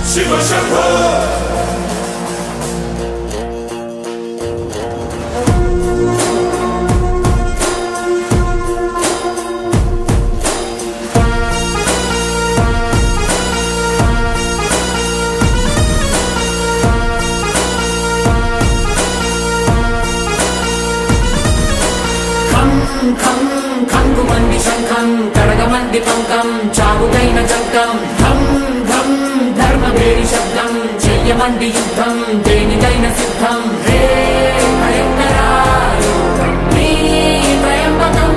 శివ శంభో ఖం ఖం ఖంగుమంది శంఖం కడగమంది పంకం చావుకైన చంకం ధం ధం ధర్మవేరి శబ్దం చెయ్యమంది యుద్ధం దేనికైన సిద్ధం హే భయంకరా నీ త్రయంబకం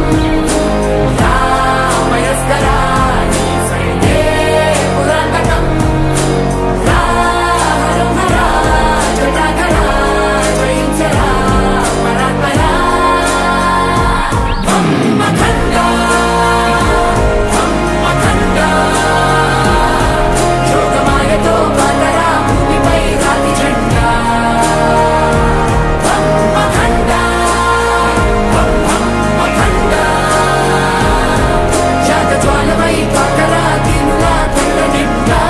రామయస్కరా నీ సైన్యే పురాతకం రా హరం హరా జటాకరా జయించరా పరాత్పరా అఖండ అఖండ యోగమాయతో బాధరా భూమిపై రాతి జెండా అఖండ అఖండ జాత జ్వాలమై పాకరా దీనులా కళ్ళ నిండా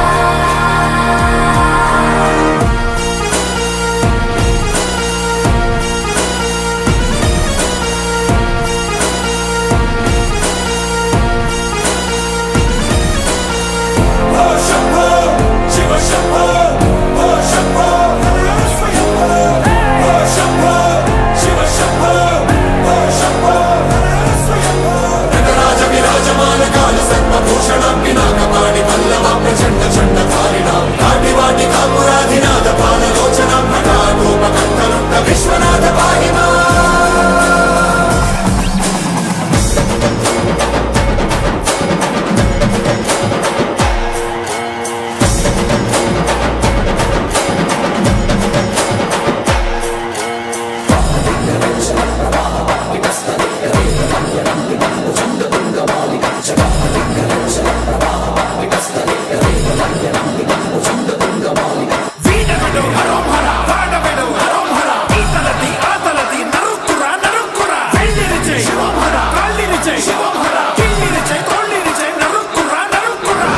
ఓ శంభో శివ శంభో ఓ శంభో స్వయంభో ఓ శంభో శివ శంభో ఓ శంభో స్వయంభో నటరాజ విరాజమాన కాల సర్వభూషణం పినాకపాణి పల్లవ ప్రచండ చండ ధారిణాం కాటి వాటి కాపురాధినాథ పాలలోచనం భటాగోపకంఠలుండ విశ్వనాథ పాహిమా వీడవిడు హరోంహర వాడవిడు హరోంహర ఈతలది ఆతలది నరుక్కురా నరుక్కురా వెళ్ళిరిచే శివోంహర కాళ్ళిరిచే శివోంహర కిళ్ళిరిచే తోళ్ళిరిచే నరుక్కురా నరుక్కురా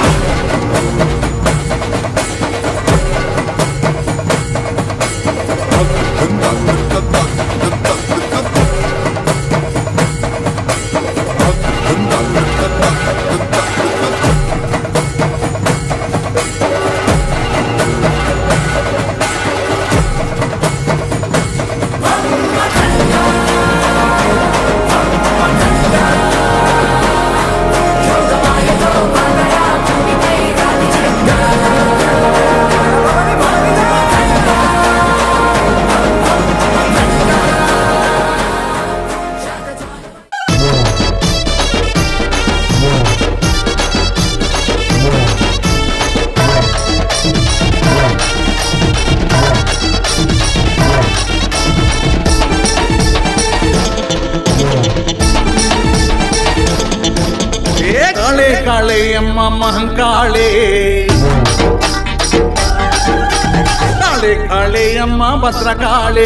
ఏ కాళే కాళే అమ్మ మహంకాళే కాళే కాళే అమ్మ భద్రకాళే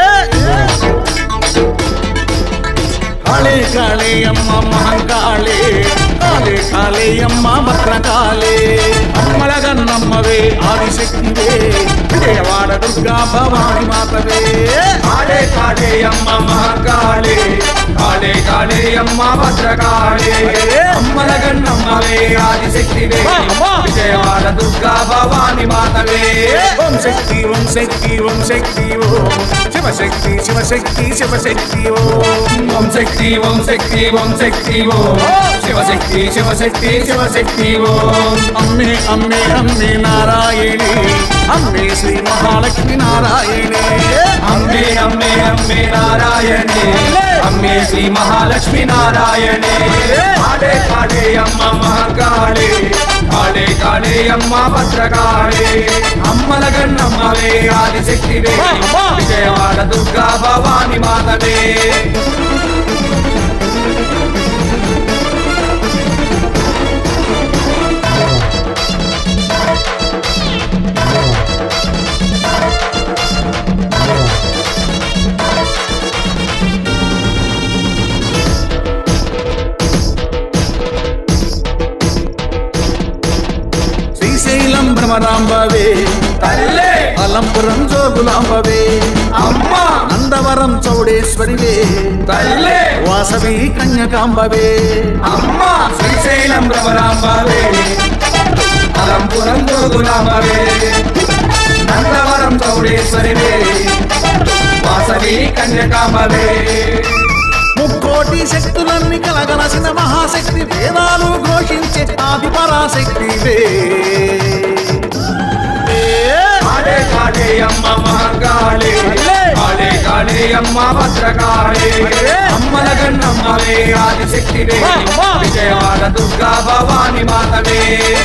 కాళే కాళే అమ్మ మహంకాళే కాళే కాళే అమ్మ భద్రకాళే అమ్మల గన్నమ్మవే ఆదిశక్తివే విజయవాడ దుర్గా భవాని మాతవే కాళే కాళే అమ్మ మహాకాళే కాళే కాళే అమ్మ భద్రకాళే అమ్మల గన్నమ్మవే ఆదిశక్తివే అమ్మా! విజయవాడ దుర్గా భవాని మాతవే ఓం శక్తి ఓం శక్తి ఓం శక్తి ఓం శివశక్తి శివశక్తి శివశక్తి ఓం ఓం శక్తి ఓం శక్తి ఓం శక్తి ఓం శివశక్తి శివశక్తి శివశక్తి ఓం అమ్మే అమ్మే అమ్మే నారాయణి అమ్మే శ్రీ మహాలక్ష్మి నారాయణి అమ్మే అమ్మే అమ్మే నారాయణే అమ్మే శ్రీ మహాలక్ష్మి నారాయణే కాళే కాళే అమ్మ మహాకాళే కాళే కాళే అమ్మ భద్రకాళే అమ్మల గన్నమ్మవే ఆదిశక్తివే విజయవాడ దుర్గా భవాని మాతవే శ్రీశైలం భ్రమరాంబవే తల్లే అలంపురం జోగులాంబవే అమ్మ నందవరం చౌడేశ్వరివే తల్లే వాసవి కన్యకాంబవే అమ్మ శ్రీశైలం రమరాంబావే అలంపురం గోగులాంబవే నందవరం చౌడేశ్వరివే వాసవి కన్యకాంబవే ముక్కోటి శక్తులన్నీ కలగలసిన మహాశక్తి వేదాలు ఘోషించే ఆది పరాశక్తివే కాళే కాళే అమ్మ మహంకాళే కాళే కాళే అమ్మ భద్రకాళే అమ్మల గన్నమ్మవే ఆదిశక్తివే విజయవాడ దుర్గా భవాని మాతవే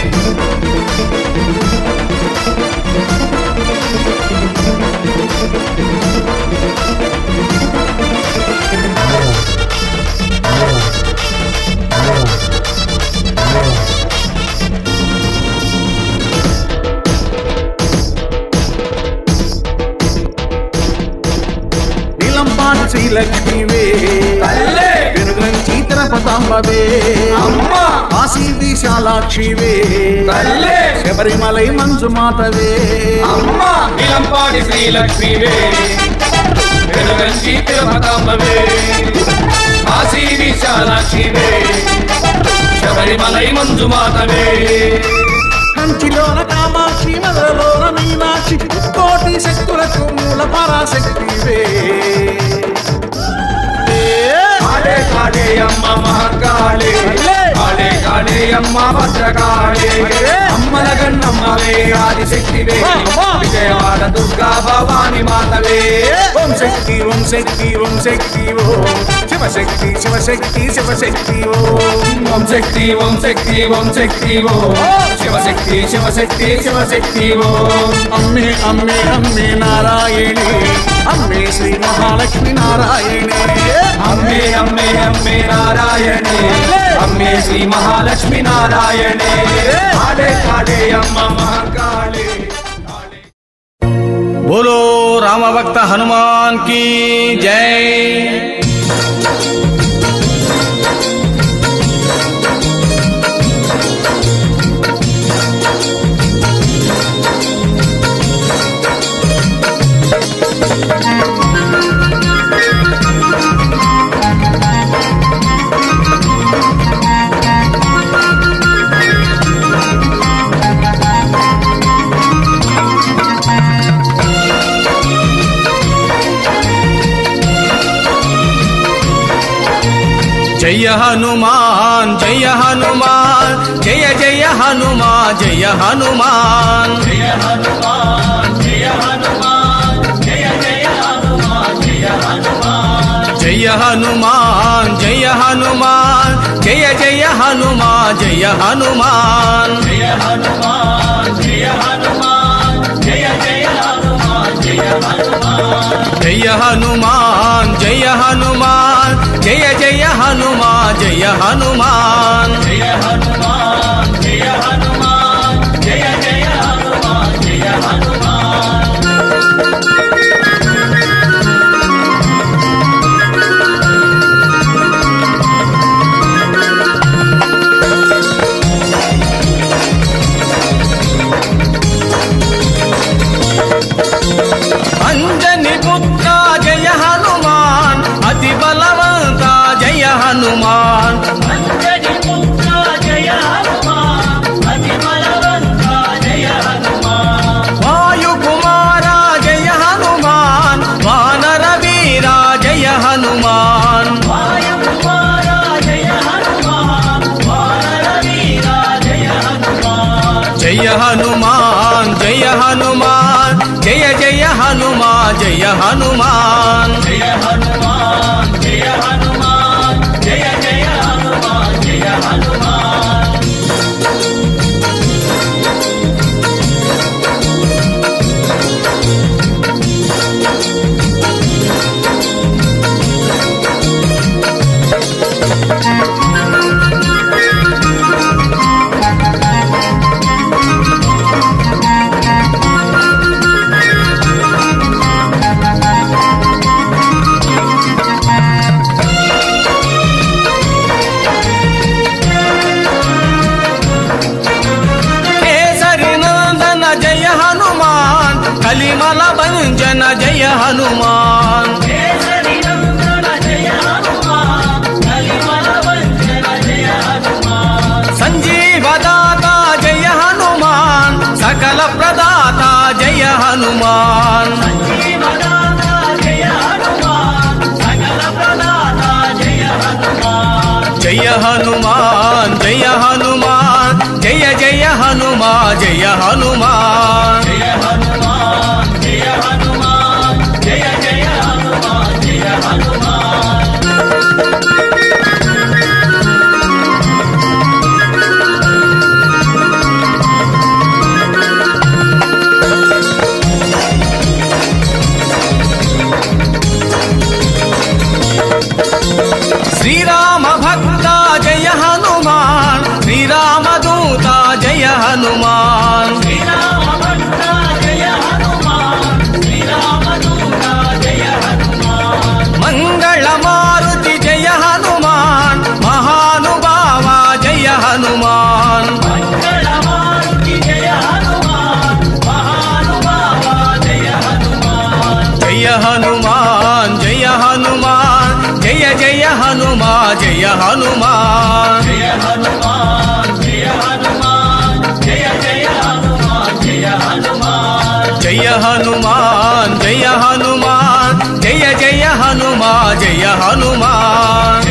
నీలంపాటి శ్రీలక్ష్మివే తల్లే వెనుగం చీతరపతాంబవే అమ్మ కాశీ విశాలాక్షివే తల్లే శబరిమలై మంజు మాతవే అమ్మ నిలంపాడి శ్రీలక్ష్మివే వెనుగంచి తిరుపతాంబవే కాశీ విశాలాక్షివే శబరిమలై మంజుమాతవే కంచిలోన కామాక్షి మదలోన మీనాక్షి కోటి శక్తులకు మూల పరాశక్తివే కాళే కాళే అమ్మ మహంకాళే కాళే కాళే అమ్మ భద్రకాళే అమ్మల గన్నమ్మవే ఆదిశక్తివే విజయవాడ దుర్గా భవాని మాతవే ఓం శక్తి ఓం శక్తి ఓం శక్తి ఓం శివశక్తి శివశక్తి శివశక్తి ఓం ఓం శక్తి ఓం శక్తి ఓం శక్తి ఓ శివశక్తి శివశక్తి శివశక్తి ఓ అమ్మే అమ్మే అమ్మే నారాయణి అమ్మే శ్రీ మహాలక్ష్మి నారాయణి అమ్మే అమ్మే అమ్మే నారాయణే అమ్మే శ్రీ మహాలక్ష్మి నారాయణే కాళే కాళే అమ్మ మహాకాళే बोलो राम भक्त हनुमान की जय జయ హనుమాన్ జయ హనుమాన్ జయ జయ హనుమాన్ జయ హనుమాన్ జయ హనుమాన్ జయ హనుమాన్ జయ జయ హనుమాన్ జయ హనుమాన్ జయ హనుమాన్ జయ హనుమాన్ జయ జయ హనుమాన్ జయ హనుమాన్ జయ హనుమాన్ జయ హనుమాన్ జయ జయ హనుమాన్ జయ హనుమాన్ జయ హనుమాన్ జయ హనుమాన్ జయ జయ హనుమాన్ జయ హనుమాన్ జయ హనుమాన్ జయ హనుమాన్ జయ జయ హనుమాన్ జయ హనుమాన్ అంజని పుత్ర జయ హనుమాన్ అతి బలవంత జయ హనుమాన్ అంజని పుత్ర జయ హనుమాన్ అతి బలవంత జయ హనుమాన్ వాయు కుమార జయ హనుమాన్ వానర వీర జయ హనుమాన్ వాయు కుమార జయ హనుమాన్ వానర వీర జయ హనుమాన్ జయ హనుమాన్ జయ హనుమాన్ జయ జయ హనుమాన్ జయ హనుమాన్ జయ హనుమాన్ జయ హనుమాన్ జయ జయ హనుమాన్ జయ హనుమాన్ హనుమాన్ సంజీవదాత జయ హనుమాన్ సకల ప్రదాత జయ హనుమాన్ జయ హనుమాన్ జయ హనుమాన్ జయ జయ హనుమా జయ హనుమాన్ శ్రీరామ భక్త జయ హనుమాన్ శ్రీరామ దూత జయ హనుమాన్ మంగళ మారుతి జయ హనుమాన్ మహానుభావ జయ హనుమాన్ జయ హనుమాన్ జయ హనుమాన్ జయ జయ హనుమా జయ హనుమాన్ జయ హనుమాన్ జయ హనుమాన్ జయ జయ హనుమా జయ హనుమాన్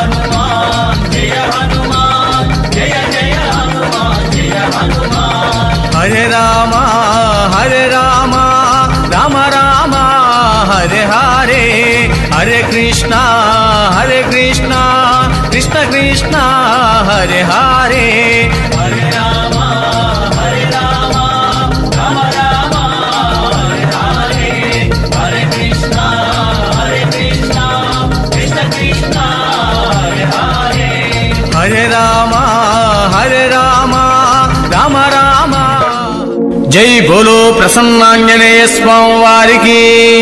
హరే రామ హరే రామ రామ రామ హరే హరే హరే కృష్ణ హరే కృష్ణ కృష్ణ కృష్ణ హరే హరే హరే రామ హరే రామ రామ రామ హరే హరే హరే కృష్ణ హరే కృష్ణ కృష్ణ కృష్ణ హరే హరే హరే రామ హరే రామ రామ రామ జై బోలో ప్రసన్నాంజనేయ స్వామి వారికి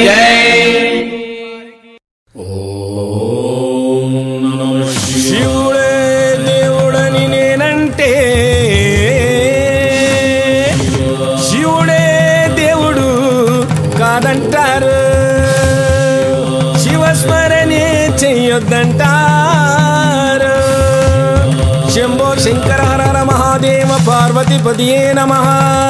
శివుడే దేవుడని నేనంటే శివుడే దేవుడు కాదంటారు శివస్మరణే చెయ్యొద్దంటారు శంభో శంకర హర హర మహాదేవ పార్వతిపతియే నమః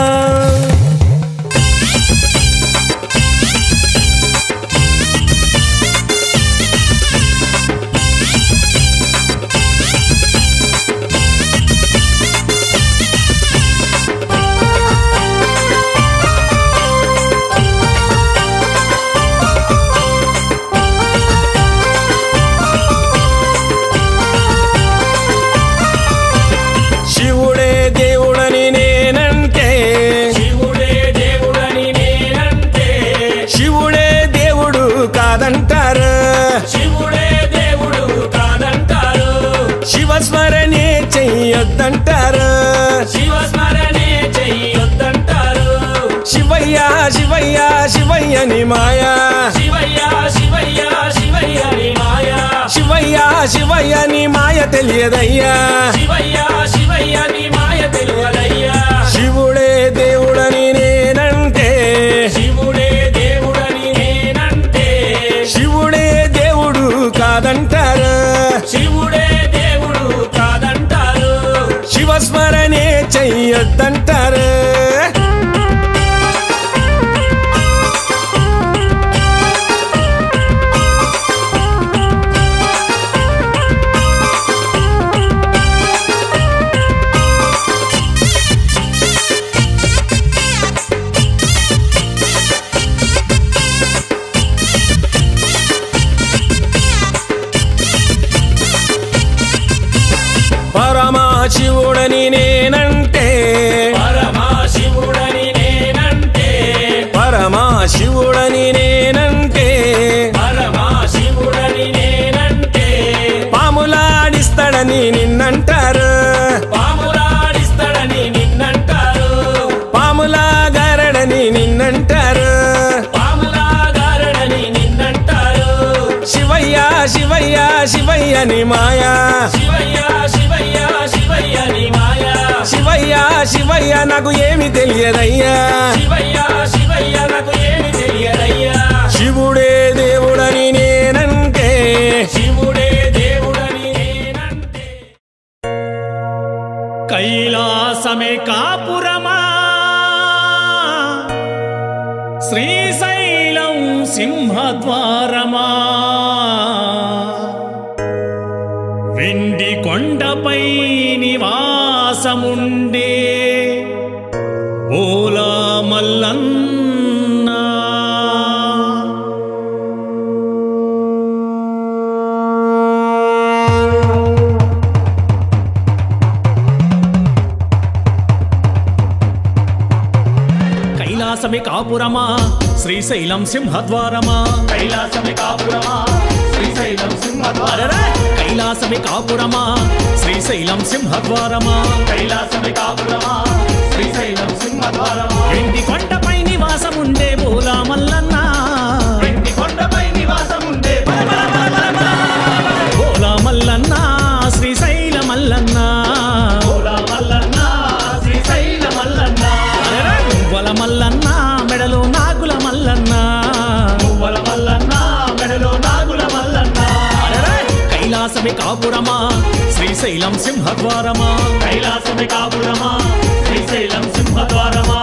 శివుడే దేవుడని నేనంటే శివుడే దేవుడని నేనంటే శివుడే దేవుడు కాదంటారు శివుడే దేవుడు కాదంటారు శివస్మరణే చెయ్యొద్దంటారు శివస్మరణే చెయ్యొద్దంటారు శివయ్య శివయ్య శివయ్యని మాయా శివయ్య శివయ్య శివయ్యని మాయా శివయ్య శివయ్యని మాయ తెలియదయ్యా శివయ్య శివయ్యని మాయ తెలియదయ్యా శివుడే దేవుడని నేనంటే శివుడే దేవుడని నేనంటే శివుడే దేవుడు కాదంటారు శివుడే దేవుడు కాదంటారు శివస్మరణే చెయ్యొద్దంటారు పరమాశివుడని నేనంటే పరమాశివుడని నేనంటే పరమాశివుడని నేనంటే పరమాశివుడని నేనంటే పాములాడిస్తాడని నిన్నంటారు పాములాడిస్తాడని నిన్నంటారు పాములా గారడని నిన్నంటారు పాములా గారడని నిన్నంటారు శివయ్య శివయ్య శివయ్యని మాయా శివయ్య శివయ్య శివయ్యని మాయా శివయ్య శివయ్య నాకు ఏమి తెలియదయ్యా శివయ్య శివయ్య నాకు ఏమి తెలియదయ్యా శివుడే కైలాసమే కాపురమా శ్రీశైలం సింహద్వారమా వెండి కొండపై నివాసముండే ఓలా మల్లన్నా కైలాసమే కాపురమా శ్రీశైలం సింహద్వారమా కైలాసమే కాపురమా శ్రీశైలం సింహద్వారరా కైలాసమే కాపురమా శ్రీశైలం సింహద్వారమా కైలాసమే కాపురమా శ్రీశైలం సింహద్వారమా వెండి కొండపై నివాసముండే బోలా మల్లన్న వెండి కొండపై నివాసముండే బల బల బల బల బల. బోలా మల్లన్న శ్రీశైల మల్లన్న ఓలా మల్లన్న శ్రీశైల మల్లన్న వల మల్లన్న మెడలో నాగుల మల్లన్న పువ్వల మల్లన్న మెడలో నాగుల మల్లన్న కైలాసమే కాపురమా శ్రీశైలం సింహద్వారమా కైలాసమే కాపురమా శ్రీశైలం సింహద్వారమా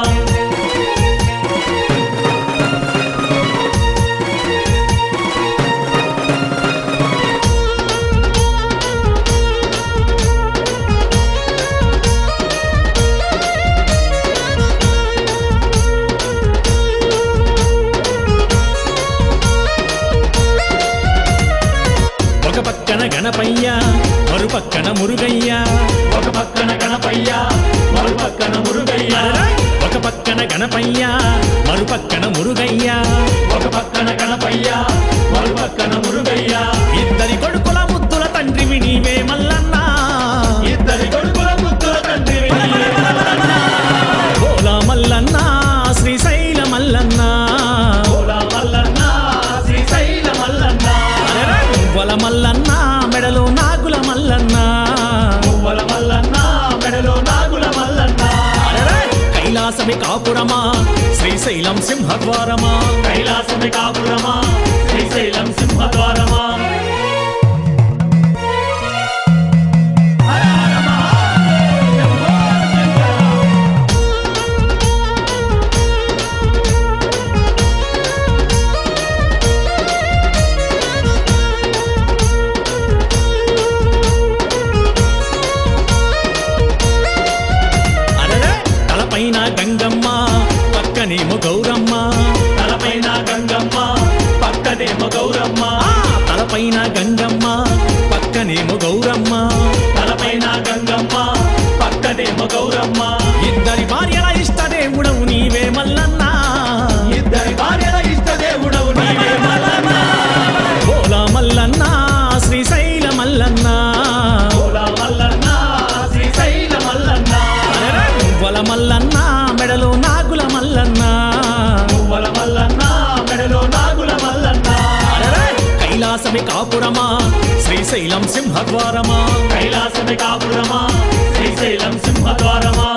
ఒక పక్కన గణపయ్య మరు పక్కన మురుగయ్య ఒక పక్కన గణపయ్య మరో పక్కన మురుగయ్య ఒక పక్కన గణపయ్య మరు పక్కన మురుగయ్య ఒక పక్కన గణపయ్య మరో పక్కన మురుగయ్య ఇద్దరి కొడుకుల ముద్దుల తండ్రివి నీవే మల్లన్న ఇద్దరి కొడుకుల ముద్దుల తండ్రి బోలా మల్లన్న శ్రీశైల మల్లన్న ఓలా మల్లన్న శ్రీశైల మల్లన్న వల మల్లన్న మెడలో నాగుల మల్లన్న పువ్వల మల్లన్న మెడలో నాగుల మల్లన్న కైలాసమే కాపురమా శ్రీశైలం సింహద్వారమా కైలాసమే కాపురమా శ్రీశైలం సింహద్వారమా హర హర మహాదేవ్ శంభో శంకర. అరరే తలపైన గంగమ్మ పక్కనేమో గౌరమ్మ తలపైన గంగమ్మ పక్కనేమో గౌరమ్మ ఆ, తలపైన గంగమ్మ పక్కనేమో గౌరమ్మ తలపైన గంగమ్మ పక్కనేమో గౌరమ్మ ఇద్దరి భార్యల ఇష్టదేవుడవు నీవే మల్లన్న ఇద్దరి భార్యల ఇష్ట దేవుడవు నీవే మల్లన్న బోలా మల్లన్న శ్రీశైల మల్లన్న ఓలా మల్లన్న శ్రీశైల మల్లన్న అరరే వల మల్లన్న మెడలో నాగుల మల్లన్న పువ్వల మల్లన్న మెడలో నాగుల మల్లన్న అరరే కైలాసమే కాపురమా శ్రీశైలం సింహద్వారమా కైలాసమే కాపురమా శ్రీశైలం సింహద్వారమా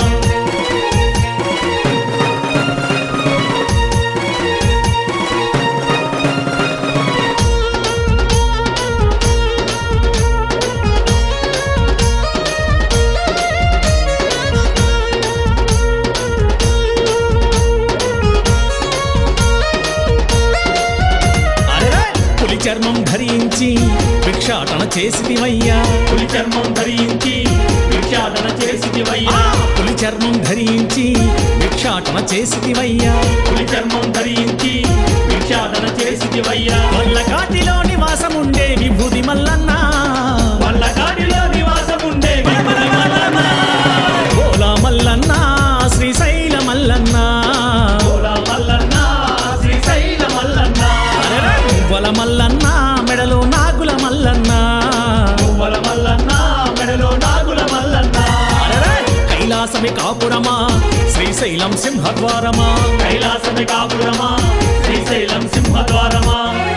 అరరే పులి చర్మం ధరించి భిక్షాటన చేసివయ్యా పులి చర్మం ధరించి భిక్షాటన చేసివయ్యా పులి చర్మం ధరించి భిక్షాటన చేసివయ్యా పులి చర్మం ధరించి భిక్షాటన చేసివయ్యా వల్ల కాటిలో నివాసముండే విభూది మల్లన్న వల్ల కాడిలో నివాసముండే విభుని మల్లన్న బోలా మల్లన్న శ్రీశైల మల్లన్న ఓలా మల్లన్న శ్రీశైల మల్లన్న అరరే వల మల్లన్న మెడలో నాగుల మల్లన్న పువ్వల మల్లన్న మెడలో నాగుల మల్లన్న అరరే కైలాసమే కాపురమా శ్రీశైలం సింహద్వారమా కైలాసమే కాపురమా శ్రీశైలం సింహద్వారమా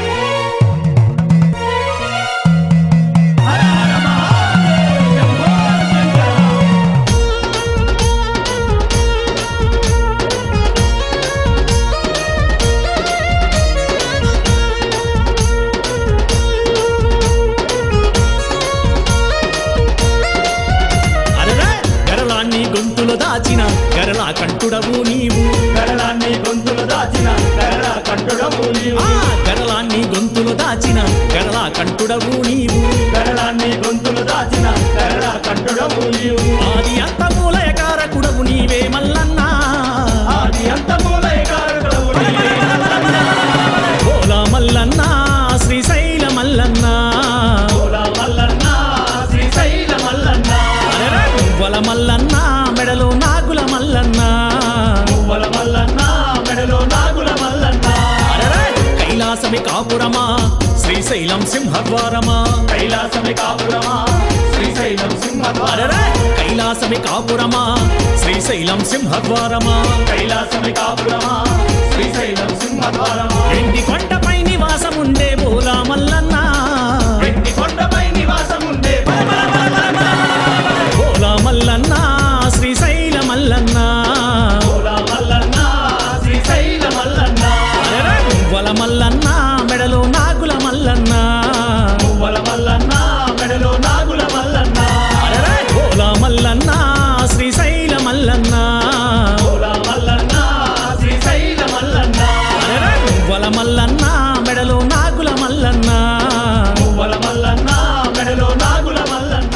హర హర మహాదేవ్ శంభో శంకర. అరరే గరలాన్ని గొంతులో దా దాచిన గరళ కంటుడవు నీవు గరళాన్ని గొంతులు దాచిన గరళ కంటుడవు నీవు ఆది అంత మూలయకారకుడవు నీవే మల్లన్నా ఆది అంత మూలయకారకుడవు నీవే ఓలా మల్లన్నా శ్రీశైల మల్లన్నా ఓలా మల్లన్న శ్రీశైల మల్లన్న వల మల్లన్నా మెడలో నాగుల మల్లన్నా పువ్వల మల్లన్న మెడలో నాగుల మల్లన్న కైలాసమి కాపురమా శ్రీశైలం సింహద్వారమా కైలాసమి కాపురమా శ్రీశైలం సింహద్వార అరెరే! కైలాసమి కాపురమా శ్రీశైలం సింహద్వారమా కైలాసమి కాపురమా శ్రీశైలం సింహద్వారమా ఎండి కొండపై నివాసముండే బోలా మల్లన్న వెండి కొండపై నివాసముండే బోలా మల్లన్న శ్రీశైల మల్లన్న ఓలా మల్లన్న శ్రీశైల మల్లన్న అరెరే! వల మల్లన్న మెడలో నాగుల మల్లన్న పువ్వల మల్లన్న మెడలో నాగుల మల్లన్న అరెరే! బోలా మల్లన్న శ్రీశైల మల్లన్న ఓలా మల్లన్న శ్రీశైల మల్లన్న అరెరే! వల మల్లన్న మెడలో నాగుల మల్లన్న పువ్వల మల్లన్న మెడలో నాగుల మల్లన్న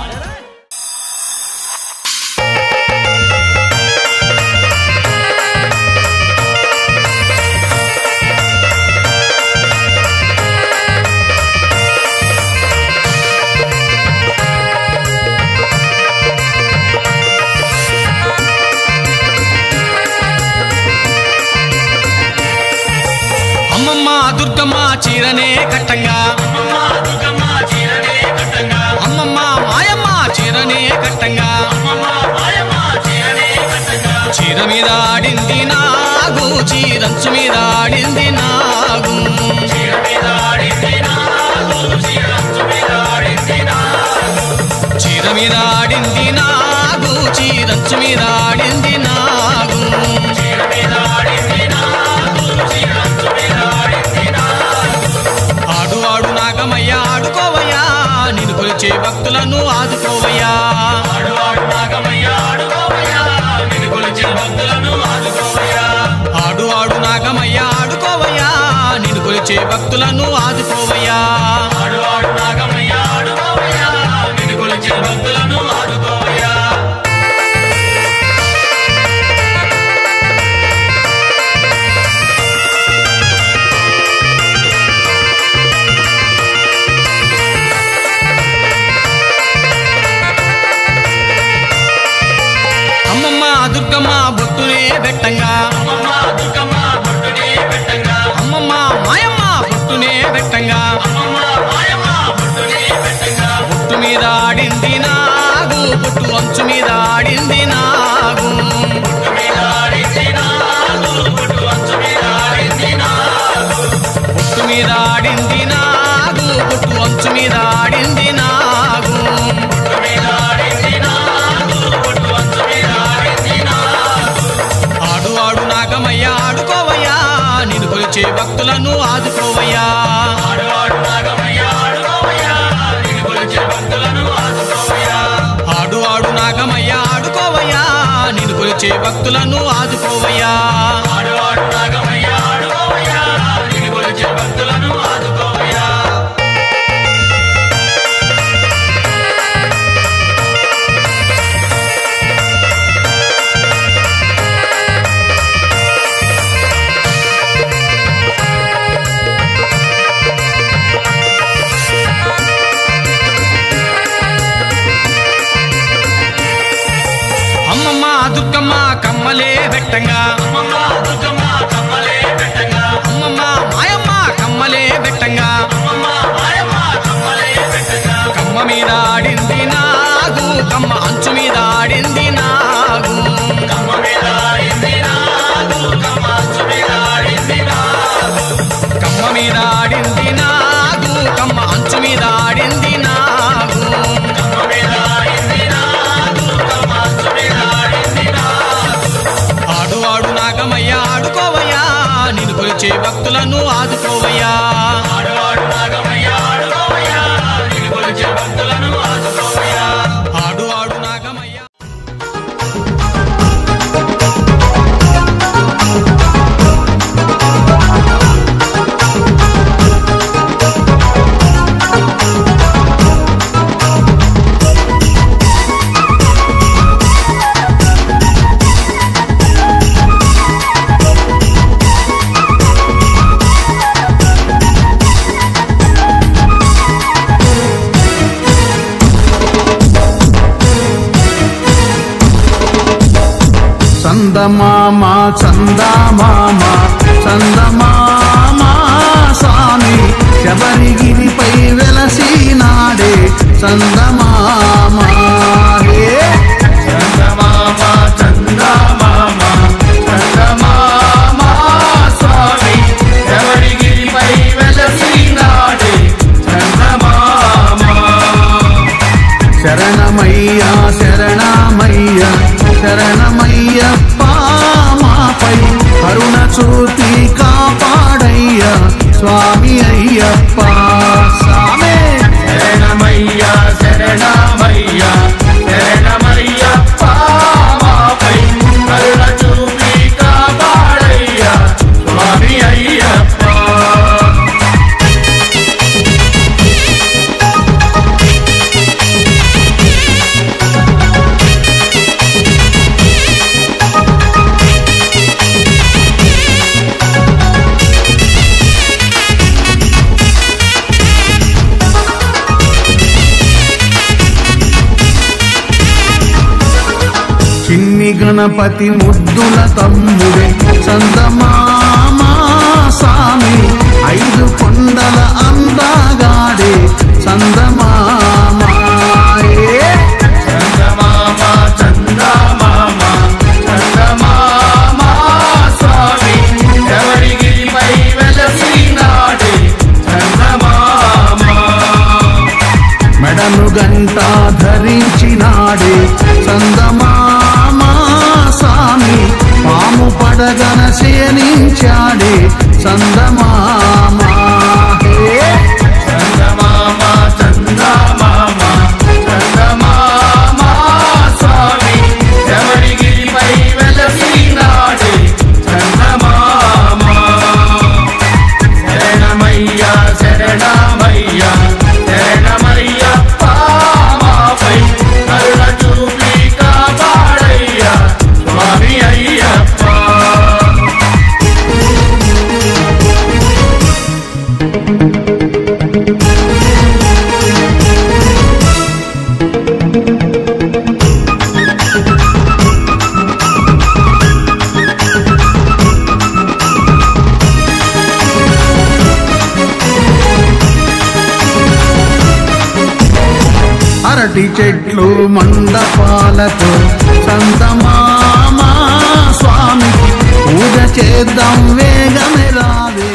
అమ్మమ్మ దుర్గమ్మ చీరనే కట్టంగా అమ్మమ్మ మాయమ్మ చీరనే కట్టంగా చీర మీద ఆడింది నాగు చీరంచు మీద ఆడింది నాగు చీర మీద ఆడింది నాగు చీరంచు మీద ఆడింది నాగు ఆడు ఆడు నాగమయ్య ఆడుకోవయ్యా నిన్ను కొలిచే భక్తులను ఆదుకోవయ్యా ఆడు ఆడు నాగమయ్య ఆడుకోవయ్యా నిన్ను కొలిచే భక్తులను ఆదుకోవయ్యా ఆడు ఆడు నాగమయ్య ఆడుకోవయ్యా నిన్ను కొలిచే భక్తులను ఆదుకోవయ్యా ఆడు ఆడు నాగమయ్య ఆడుకోవయ్యా నిన్ను కొలిచే భక్తులను ఆదుకోవయ్యా అమ్మమ్మ దుర్గమ్మ బొట్టునే పెట్టంగా అమ్మమ్మ దుర్గమ్మ బొట్టునే పెట్టంగా అమ్మమ్మ మాయమ్మ బొట్టునే పెట్టంగా అమ్మమ్మ మాయమ్మ బొట్టునే పెట్టంగా బొట్టు మీద ఆడింది నాగు బొట్టు అంచు మీద ఆడింది నాగు బొట్టు మీద ఆడింది నాగు బొట్టు అంచు మీద ఆడింది నాగు బొట్టు మీద ఆడింది నాగు బొట్టు అంచు మీద ఆడింది నాగు బొట్టు మీద ఆడింది నాగు బొట్టు అంచు మీద ఆడింది నాగు ఆడు ఆడు నాగమయ్య ఆడుకోవయ్యా నిన్ను కొలిచే భక్తులను ఆదుకోవయ్యా ఆడు ఆడు నాగమయ్య ఆడుకోవయ్యా నిన్ను కొలిచే భక్తులను ఆదుకోవయ్యా ఆడు ఆడు నాగమయ్య ఆడుకోవయ్యా నిన్ను కొలిచే భక్తులను ఆదుకోవయ్యా ఆడు ఆడు నాగమయ్య ఆడుకోవయ్యా నిన్ను కొలిచే భక్తులను ఆదుకోవయ్యా అమ్మమ్మ దుర్గమ్మ కమ్మలే పెట్టంగా అమ్మమ్మ దుర్గమ్మ కమ్మలే పెట్టంగా అమ్మమ్మ మాయమ్మ కమ్మలే పెట్టంగా అమ్మమ్మ మాయమ్మ కమ్మలే పెట్టంగా కమ్మ మీద ఆడింది నాగు కమ్మ అంచు మీద ఆడింది నాగు కమ్మ మీద ఆడింది నాగు కమ్మ అంచు మీద ఆడింది నాగు కమ్మ మీద ఆడింది నాగు కమ్మ అంచు మీద ఆడింది నాగు కమ్మ మీద ఆడింది నాగు కమ్మ అంచు మీద ఆడింది నాగు ఆడు ఆడు నాగమయ్య ఆడుకోవయ్యా నిన్ను కొలిచే భక్తులను ఆదుకోవయ్యా ఆడు ఆడు నాగమయ్య ఆడుకోవయ్యా నిన్ను కొలిచే భక్తులను ఆదుకోవయ్యా ఆడు ఆడు నాగమయ్య ఆ చందమామ చందమామ చందమామ స్వామి శబరిగిరిపై వెలసినాడే చందమామ హే చందమామ చందమామ చందమామ స్వామి ఎవరిగిరిపై వెలసినాడే చందమామ శరణమయ్యా శరణమయ్య శరణమయ్యప్ప మాపై కరుణ చూపి కాపాడయ్యా స్వామి అయ్యప్ప స్వామి శరణమయ్య శరణమయ్య శరణమయ్యప్ప మాపై కరుణ చూపి కాపాడయ్య స్వామి అయ్యప్ప చిన్ని గణపతి ముద్దుల తమ్ముడే చందమామ స్వామి ఐదు కొండల అందగాడే చందమామ ఏ చందమామ చందమామ చందమామ స్వామి ఎవరిగిరిపై వెలసినాడే చందమామ మెడను గంట ధరించినాడే చందమామ స్వామి పాము పడగన శయనించాడే చందమామ హే చందమామ చందమామ చందమామ స్వామి ఎవరిగిరిపై వెలసినాడే చందమామ శరణమయ్య శరణమయ్య శరణమయ్యప్ప మాపై కరుణ చూపి కాపాడయ్య స్వామి అయ్యప్ప అరటి చెట్లు మండపాలతో చందమామ స్వామికి పూజ చేద్దాం వేగమే రావే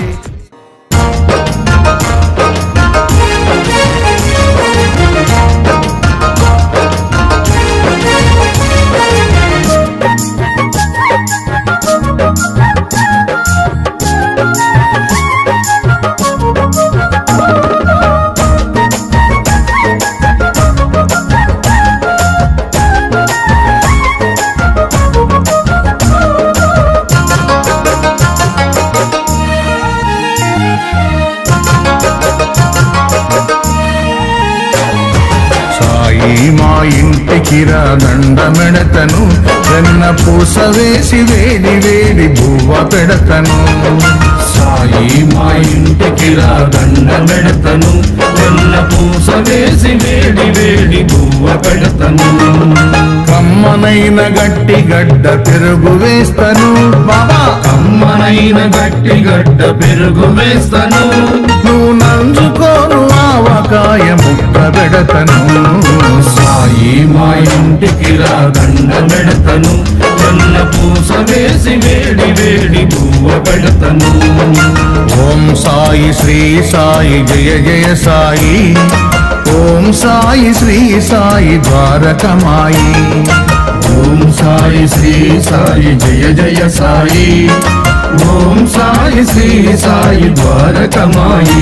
సాయి మా ఇంటికి రా దండమెడతను వెన్న పూస వేసి వేడి వేడి బువ్వ పెడతను సాయి మా ఇంటికి రా దండ పెడతను వెన్న పూస వేసి వేడి వేడి పువ్వ పెడతను కమ్మనైన గట్టి గడ్డ పెరుగు వేస్తను బాబా కమ్మనైన గట్టి గడ్డ పెరుగు వేస్తను నువ్వు నంజుకోను ఆవకాయ ముక్క పెడతను సాయి మా ఇంటికి రా దండ పెడతను వెన్న పూస వేసి వేడి వేడి పువ్వ పెడతను ఓం సాయి శ్రీ సాయి జయ జయ సాయి ఓం సాయి శ్రీ సాయి ద్వారకమాయి ఓం సాయి శ్రీ సాయి జయ జయ సాయి ఓం సాయి శ్రీ సాయి ద్వారకమాయి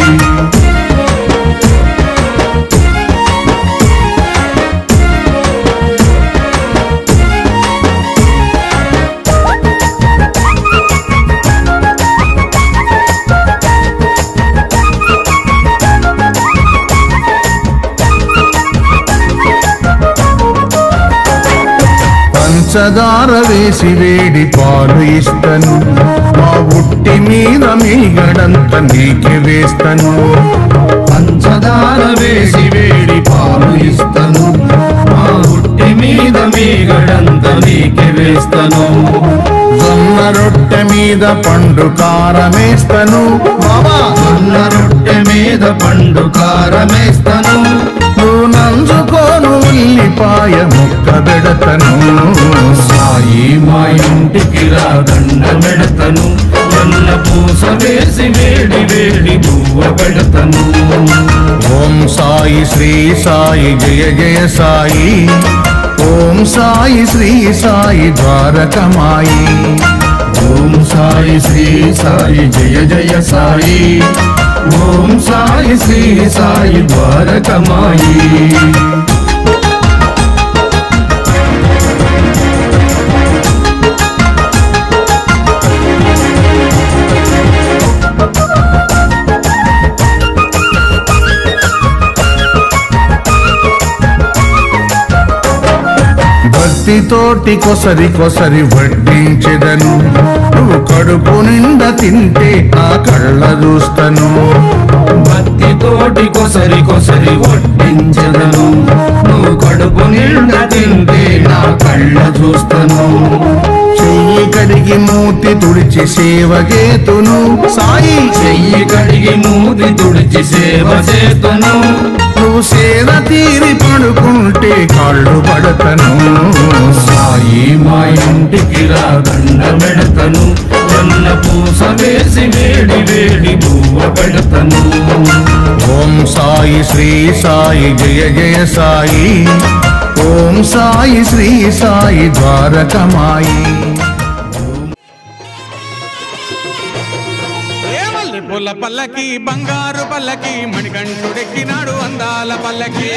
పంచదార వేసి వేడి పాలు ఇస్తను మా ఉట్టి మీద మీగడంత నీకే వేస్తను పంచదార వేసి వేడి పాలు ఇస్తను మా ఉట్టి మీద మీగడంత నీకే వేస్తను జొన్న రొట్టె మీద పండు కారమేస్తను బాబా జొన్న రొట్టె మీద పండు కారమేస్తను నువ్వు నంజుకోను ఉల్లిపాయ ముక్క పెడతను సాయి మా ఇంటికి రా దండ పెడతను జొన్న పూస వేసి వేడి వేడి పువ్వ పెడతను ఓం సాయి శ్రీ సాయి జయ జయ సాయి ఓం సాయి శ్రీ సాయి ద్వారకమాయి ఓం సాయి శ్రీ సాయి జయ జయ సాయి ఓం సాయి శ్రీ సాయి ద్వారకమాయి భక్తితోటి కొసరి కొసరి వడ్డించెదను నువ్వు కడుపు నిండా తింటే నా కళ్ళ చూస్తను భక్తితోటి కొసరి కొసరి వడ్డించెదను నువ్వు కడుపు నిండా తింటే నా కళ్ళ చూస్తను చెయ్యి కడిగి మూతి తుడిచి సేవ చేతును సాయి చెయ్యి కడిగి మూతి తుడిచి సేవ చేతును నువ్వు సేవ తీరి పడుకుంటే కాళ్ళు పడతను సాయి మా ఇంటికి రా దండ పెడతను జొన్న పూస వేసి వేడి వేడి పువ్వ పెడతను ఓం సాయి శ్రీ సాయి జయ జయ సాయి ఓం సాయి శ్రీ సాయి ద్వారకమాయి ఏమల్లి పుల్ల పల్లకి బంగారు పల్లకి మణికంఠుడెక్కినాడు అందాల పల్లకి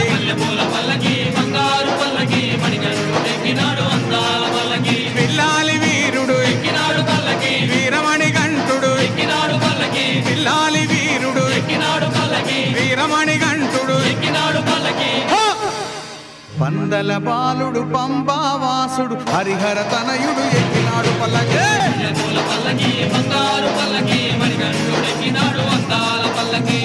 పిల్లాలి వీరుడు ఎక్కినాడు పల్లకి వీరమణి కంఠుడు ఎక్కినాడు పల్లకి పిల్లాలి వీరుడు ఎక్కినాడు పల్లకి వీరమణి కంఠుడు ఎక్కినాడు పల్లకి పందల బాలుడు పంబావాసుడు హరిహర తనయుడు ఎక్కినాడు పల్లకి పల్లకి బంగారు పల్లకి మణికంఠుడు ఎక్కినాడు అందాల పల్లకి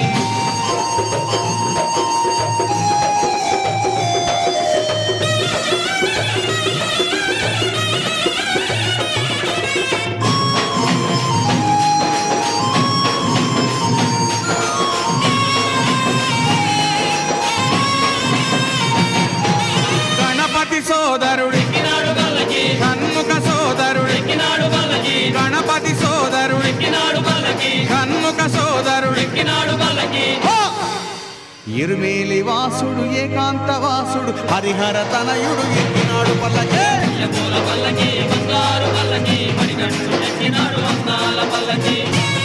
గణపతి సోదరుడు ఎక్కినాడు పల్లకి షణ్ముఖ సోదరుడు ఎక్కినాడు పల్లకి గణపతి సోదరుడు ఎక్కినాడు పల్లకి షణ్ముఖ సోదరుడు ఎక్కినాడు పల్లకి ఇరుమేలి వాసుడు ఏకాంత వాసుడు హరిహర తనయుడు ఎక్కినాడు పల్లకి పల్లకి బంగారు పల్లకి మణికంఠుడు ఎక్కినాడు అందాల పల్లకి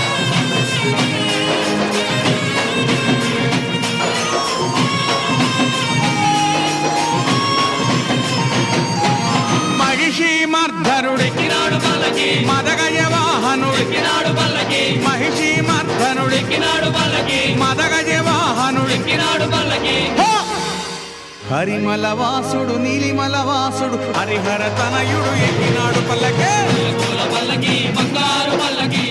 మహిషి మర్ధనుడు ఎక్కినాడు పల్లకి మదగజ వాహనుడు ఎక్కినాడు పల్లకి మహిషి మర్ధనుడు ఎక్కినాడు పల్లకి మదగజ వాహనుడు ఎక్కినాడు పల్లకి హరిమల వాసుడు నీలిమల వాసుడు హరిహర తనయుడు ఎక్కినాడు పల్లకి పల్లకి బంగారు పల్లకి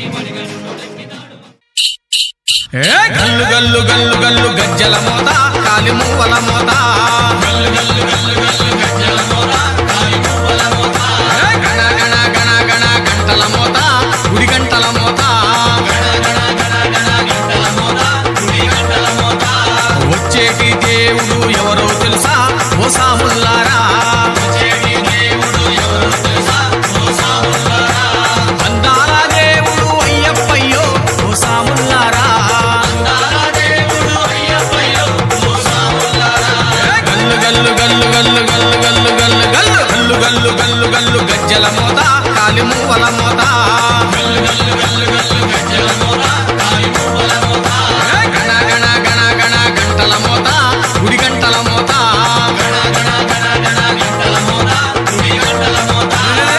ఏ గల్లు గల్లు గల్లు గల్లు గజ్జల మోత కాలి మువ్వల మోత గల్లు గల్లు గల్లు గల్లు గజ్జల మోత కాలి మువ్వల మోత ఏ గణ గణ గణ గణ గంటల మోత గుడి గంటల మోత గణ గణ గణ గణ గంటల మోత గుడి గంటల మోత వచ్చేటి దేవుడు ఎవరో తెలుసా ఓ సాముల్లారా వచ్చేటి దేవుడు ఎవరో తెలుసా ఓ సాముల్లారా అందాల దేవుడు అయ్యప్పయ్యో ఓ సాముల్లారా అందాల దేవుడు అయ్యప్పయ్యో ఓ సాముల్లారా గల్లు గల్లు గల్లు గల్లు గల్లు గల్లు గల్లు గల్లు గల్లు గల్లు గల్లు గల్లు గజ్జల మోత కాలి మువ్వల మోత గల్లు గల్లు గల్లు గల్లు గజ్జల మోత కాలి మువ్వల మోత గణ గణ గణ గణ గంటల మోత గుడి గంటల మోత గణ గణ గణ గణ గంటల మోత గుడి గంటల మోత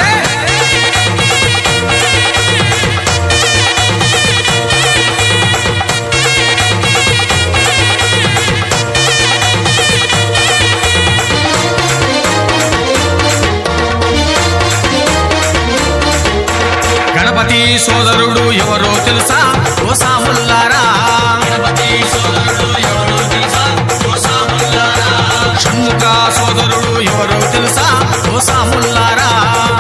గణపతి సోదరుడు ఎవరో తెలుసా ఓ సాముల్లారా గణపతి సోదరుడు ఎవరో తెలుసా ఓ సాముల్లారా షణ్ముఖ సోదరుడు ఎవరో తెలుసా ఓ సాముల్లారా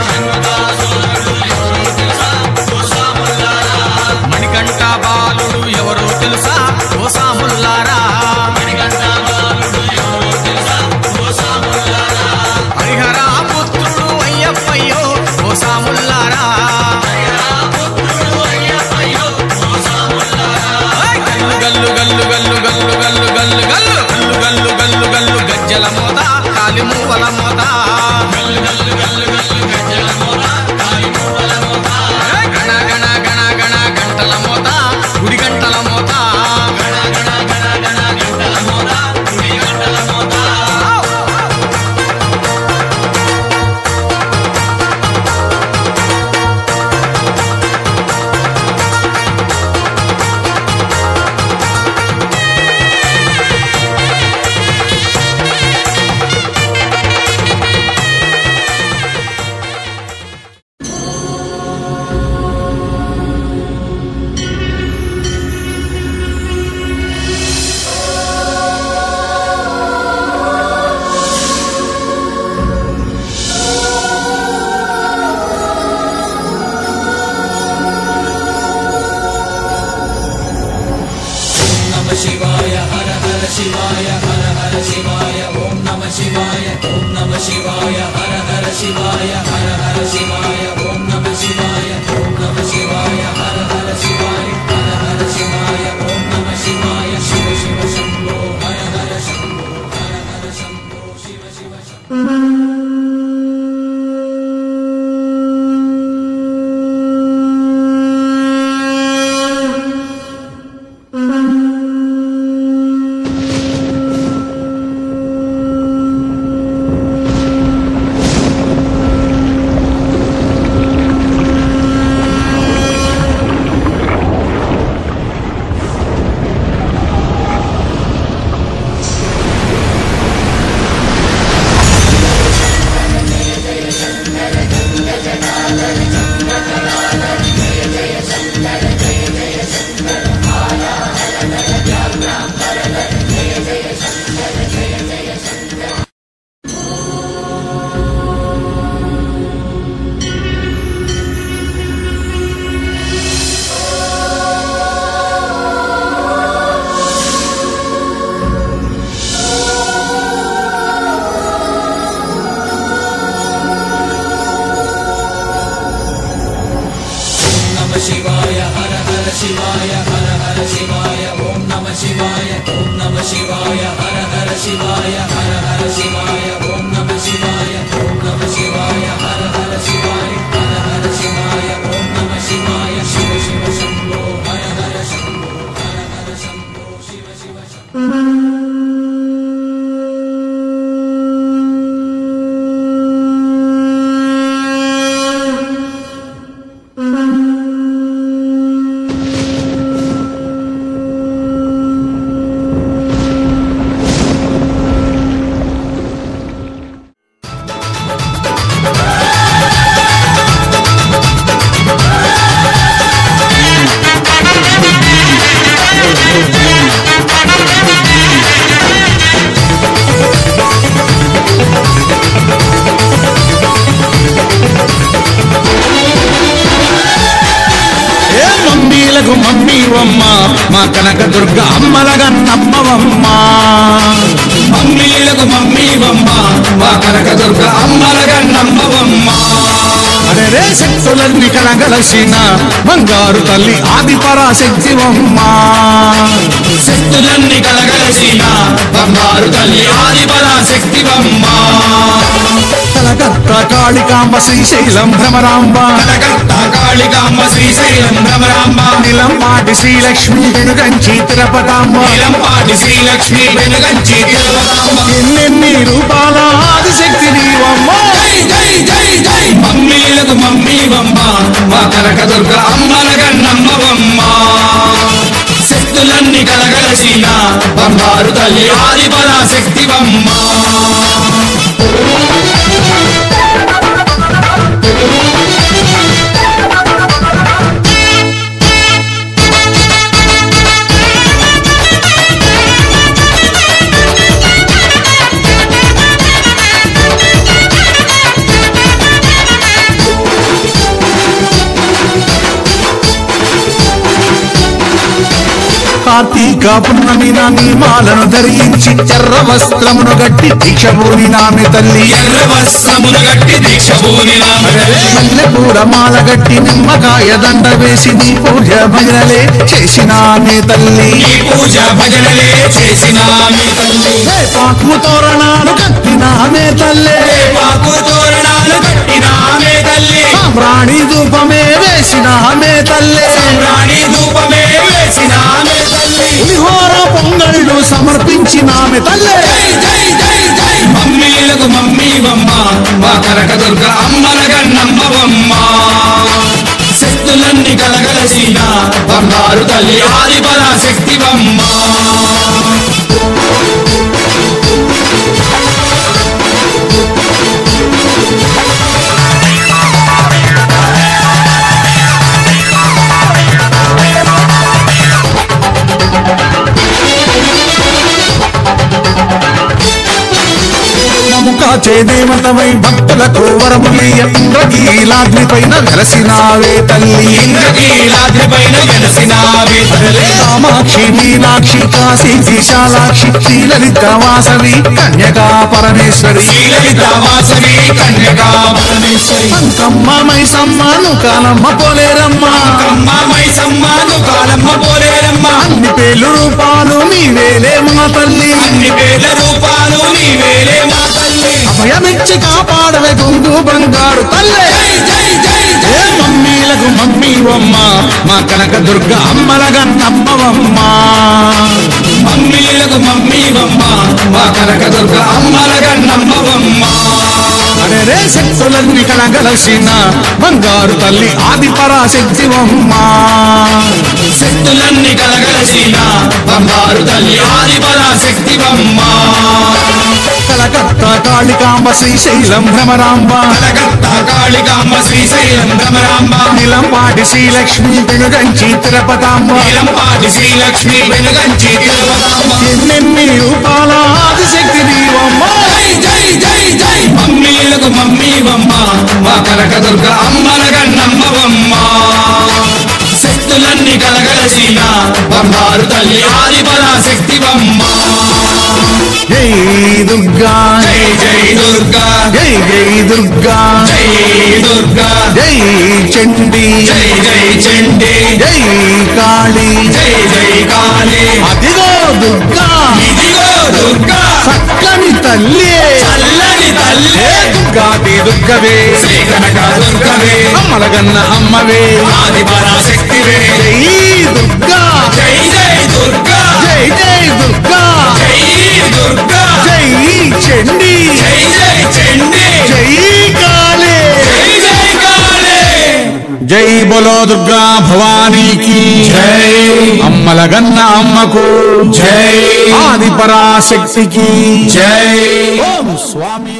మణికంఠ బాలుడు ఎవరో తెలుసా ఓ సాముల్లారా హరిహర పుత్రుడు అయ్యప్పయ్యో ఓ సాముల్లారా ఏయ్! గల్లు గల్లు గల్లు గల్లు గల్లు గల్లు గల్లు గల్లు గల్లు గల్లు గల్లు గల్లు గజ్జల మోత కాలి మూవల మోత ఏయ్! గణ గణ గణ గణ గంటల మోత గుడి గంటల మోత ఏ మమ్మీలకు మమ్మీవమ్మ మా కనక దుర్గ అమ్మలగా నమ్మవమ్మ మమ్మీలకు మమ్మీవమ్మ మా కనక దుర్గ అమ్మలగా నమ్మవమ్మ అరే రే శక్తులన్నీ కలగలసిన బంగారు తల్లి ఆది పరాశక్తివమ్మ శక్తులన్నీ కలగలసిన బంగారు తల్లి ఆది పరాశక్తివమ్మ కలకత్తా కాళికాంబ శ్రీశైలం భ్రమరాంబ కలకత్తా కాళికాంబ శ్రీశైలం భ్రమరాంబ నిలంపాటి శ్రీలక్ష్మి వెనుగంచి తిరుపతాంబ నిలంపాటి శ్రీలక్ష్మి వెనుగంచి తిరుపతాంబ ఎన్నెన్ని రూపాల ఆదిశక్తి నీవమ్మ జై జై జై జై మమ్మీలకు మమ్మీవమ్మ మా కనకదుర్గ అమ్మలగ నమ్మవమ్మ శక్తులన్నీ కలగలసిన బంగారు తల్లి ఆదిపరా శక్తివమ్మ కార్తీక పున్నమి నామి మాలను ధరించి ఎర్ర వస్త్రమును గట్టి దీక్ష పూని నామి తల్లి ఎర్ర వస్త్రములు గట్టి దీక్ష పూనినామె మల్లె పూల మాల గట్టి నిమ్మకాయ దండ వేసి నీ పూజ భజనలే చేసినామే తల్లి ఈ పూజ భజనలే చేసినామె తల్లి పాకు తోరణాలు కట్టినామే తల్లే పాకు తోరణాలు కట్టినామె తల్లి సాంబ్రాణి ధూపమే వేసినామే తల్లే రాణి ధూపమే వేసినామె తల్లి పులిహోర పొంగళ్ళు సమర్పించినామే తల్లే జై జై జై జై మమ్మీలకు మమ్మీ బొమ్మ మా కనక దుర్గ అమ్మల గన్నమ్మవమ్మ శక్తులన్నీ కలగలసిన బంగారు తల్లి ఆదిపర శక్తి బొమ్మ కాచే దేవతవై భక్తులకు వరములియ ఇంద్రకీలాద్రి పైన వెలసినావే తల్లి ఇంద్రకీలాద్రి పైన వెలసినావే తల్లి కామాక్షి మీనాక్షి కాశీ విశాలాక్షి శ్రీలలిత వాసవి కన్యకా పరమేశ్వరి శ్రీలలిత వాసవి కన్యకా పరమేశ్వరి అంకమ్మ మైసమ్మను కాలమ్మ పోలేరమ్మ అమ్మ మైసమ్మను కాలమ్మ పోలేరమ్మ అన్ని పేర్లు రూపాలు నీవేలే మా తల్లి అన్ని పేర్ల రూపాలు నీవేలే మా తల్లి అభయమిచ్చి కాపాడవే గుండు బంగారు తల్లే జై జై జై ఏ జై మమ్మీలకు మమ్మీ బొమ్మ మా కనక దుర్గ అమ్మలగా నమ్మవమ్మ మమ్మీలకు మమ్మీ బొమ్మ మా కనక దుర్గ అమ్మలగా నమ్మవమ్మ అరే శక్తులన్నీ కలగలసిన బంగారు తల్లి ఆది పరాశక్తి బొమ్మ శక్తులన్నీ కలగలసిన బంగారు తల్లి ఆదిపర శక్తి బొమ్మ కలకత్తా కాళికాంబ శ్రీశైలం భ్రమరాంబ కలకత్త కాళికాంబ శ్రీశైలం భ్రమరాంబ నిలంపాటి శ్రీలక్ష్మి పెనుగంచి తిరుపతాంబ నీలంపాటి శ్రీలక్ష్మి వెనుగంచి తిరుపతాంబ ఎన్నెన్ని రూపాల ఆదిశక్తి దీవమ్మ జై జై జై జై మమ్మీలకు మమ్మీ బొమ్మ మా కనక దుర్గ అమ్మలగా నమ్మవమ్మ శక్తులన్నీ కలగలసిన బంగారు తల్లి ఆదిపర శక్తి బొమ్మ జై దుర్గా జై జై దుర్గా జై జై దుర్గా జై దుర్గా జై చండీ జై జై చండి జై కాళీ జై జై కాళీ అదిగో దుర్గా ఇదిగో దుర్గా చక్కని తల్లి చల్లని తల్లి దుర్గాది దుర్గవే శ్రీ కనక దుర్గవే అమ్మలగన్న అమ్మవే ఆది పరాశక్తివే జై దుర్గా జై జై దుర్గా జై జై దుర్గా జై దుర్గా జై చండీ జై జై చండి జై కాళీ జై జై కాళీ జై బోలో దుర్గా భవానీకి జై అమ్మలగన్న అమ్మకు జై ఆది పరాశక్తికి జై ఓం స్వామి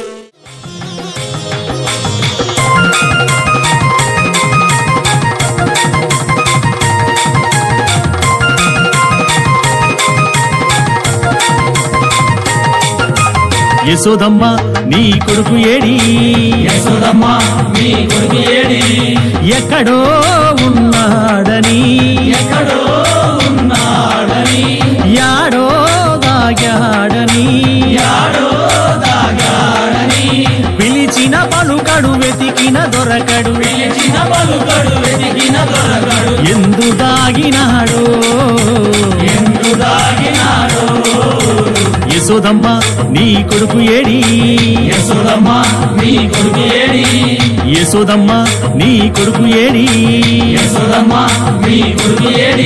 యశోదమ్మ నీ కొడుకు ఏడి యశోదమ్మ మీ కొడుకు ఏడి ఎక్కడో ఉన్నాడని ఎక్కడో ఉన్నాడని యాడో దాగాడని యాడో దాగాడని పిలిచిన పలుకడు వెతికిన దొరకడు పిలిచిన పలుకడు వెతికిన దొరకడు ఎందు దాగినాడో ఎందు దాగినాడో యశోదమ్మ నీ కొడుకు ఏడి యశోదమ్మ మీ కొడుకు ఏడి యశోదమ్మ నీ కొడుకు ఏడి యశోదమ్మ మీ కొడుకు ఏడి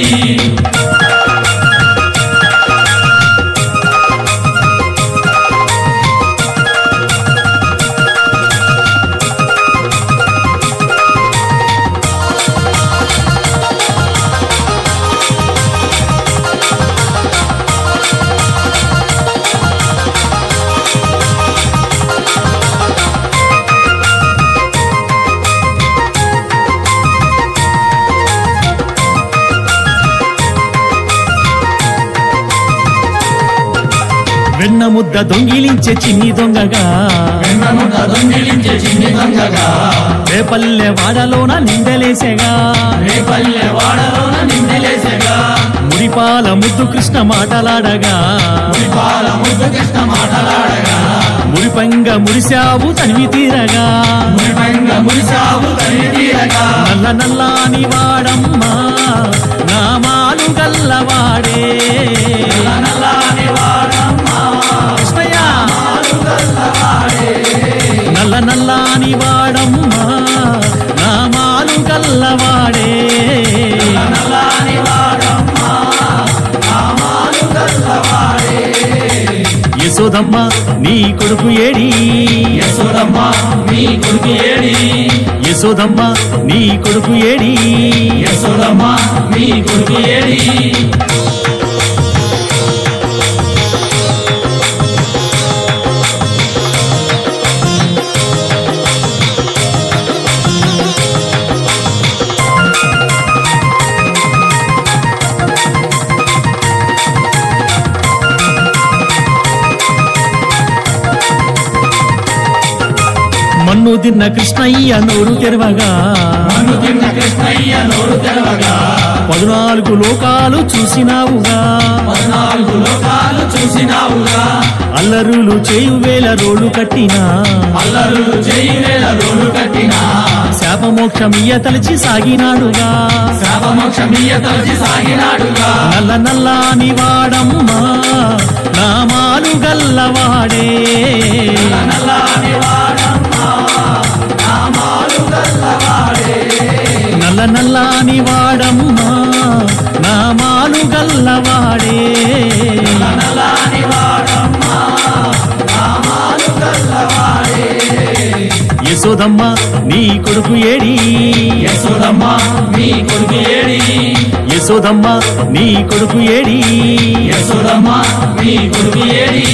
వెన్న ముద్ద దొంగిలించే చిన్ని దొంగగా వెన్నముద్ద దొంగిలించే చిన్ని దొంగగా రేపల్లె వాడలోన నిందలేసేగా రేపల్లె వాడలోన నిందలేసగా ముడి మురిపాల ముద్దు కృష్ణ మాటలాడగా మురిపాల ముద్దు కృష్ణ మాటలాడగా మురిపంగ మురిశావు తనివి తీరగా మురిపంగ మురిశావు తల్లి తీరగా నల్ల నల్లాని వాడమ్మా నామాలు గల్లవాడే నల్లని వాడమ్మా కృష్ణయ్య గల్లవాడే నల్ల నల్లాని వాడమ్మా నామాలు గల్లవాడే నల్లని వాడమ్మా నామాలు గల్లవాడే యశోదమ్మ నీ కొడుకు ఏడి యశోదమ్మ నీ కొడుకు ఏడి యశోదమ్మ నీ కొడుకు ఏడి యశోదమ్మ నీ కొడుకు ఏడి మన్ను తిన్న కృష్ణయ్య నోరు తెరవగా మన్ను తిన్న కృష్ణయ్య నోరు తెరవగా పద్నాలుగు లోకాలు చూసినావుగా పద్నాలుగు లోకాలు చూసినావుగా అల్లరులు చేయు వేల రోడ్లు కట్టినా అల్లరులు చేయి వేల రోడ్లు కట్టినా శాపమోక్షమియ్య తలచి సాగినాడుగా శాపమోక్షమీయ తలచి సాగినాడుగా నల్ల నల్లాని వాడమ్మా నామాలు గల్లవాడే నల్లని వాడమ్మా నామాలు గల్లవాడే నల్ల నల్లాని వాడమ్మా నామాలు గల్లవాడే నల్లని వాడమ్మా నామాలు గల్లవాడే యశోదమ్మ నీ కొడుకు ఏడి యశోదమ్మ నీ కొడుకు ఏడి యశోదమ్మ నీ కొడుకు ఏడి యశోదమ్మ నీ కొడుకు ఏడి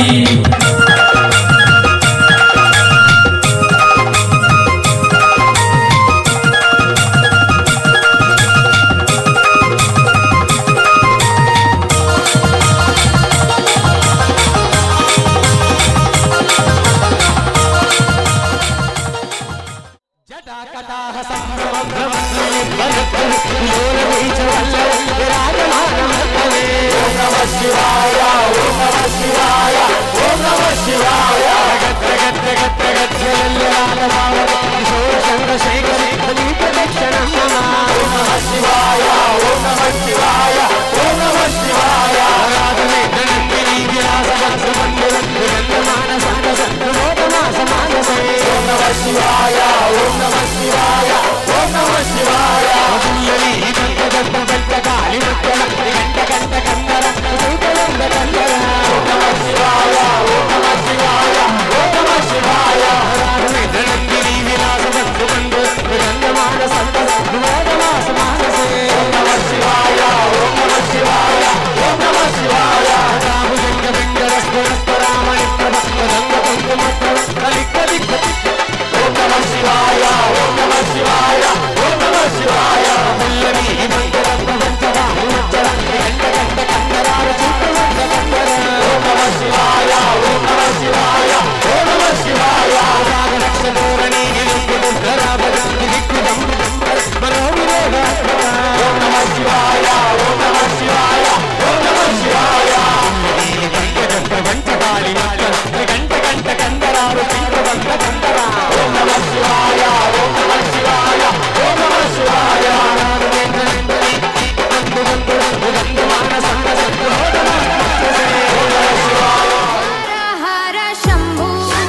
हर शम्भु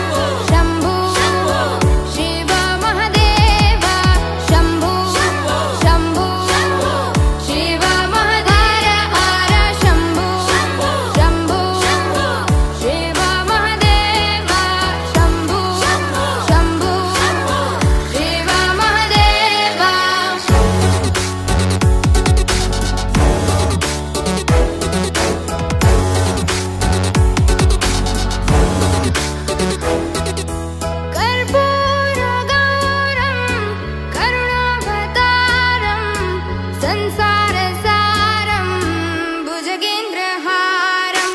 शम्भु शिव महदेव शम्भु शम्भु शिव महधर हर शम्भु शम्भु शिव महदेव शम्भु शम्भु शिव महदेव कर्पूरगौरं करुणावतारं संसारसारं भुजगेन्द्रहारम्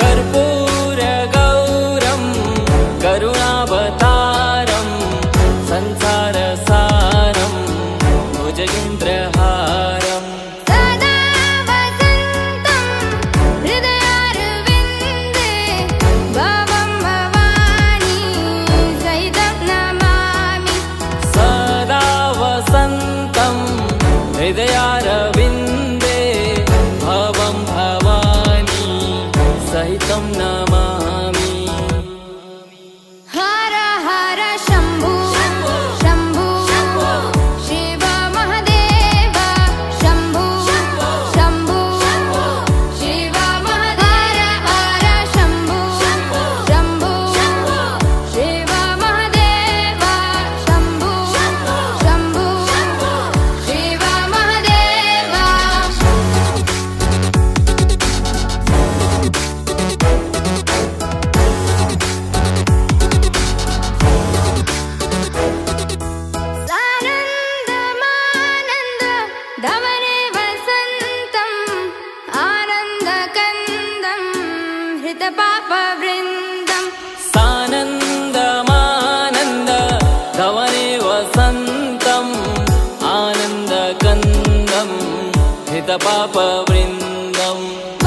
कर्पूरगौरं करुणावतारं संसारसारं भुजगेन्द्रहारम् सदा वसन्तं हृदयारविन्दे भवं भवानी सहितं नमामि हर हर शम्भु शम्भु शिव महदेव शम्भु शम्भु शिव महदेव हर शम्भु शम्भु शिव महदेव शम्भु शम्भु शिव महदेव सानन्दमानन्द धवने वसन्तम् आनन्दकन्दम् हृतपापवृन्दम् सानन्दमानन्द धवने वसन्तम् आनन्दकन्दम् हितपापवृन्दम्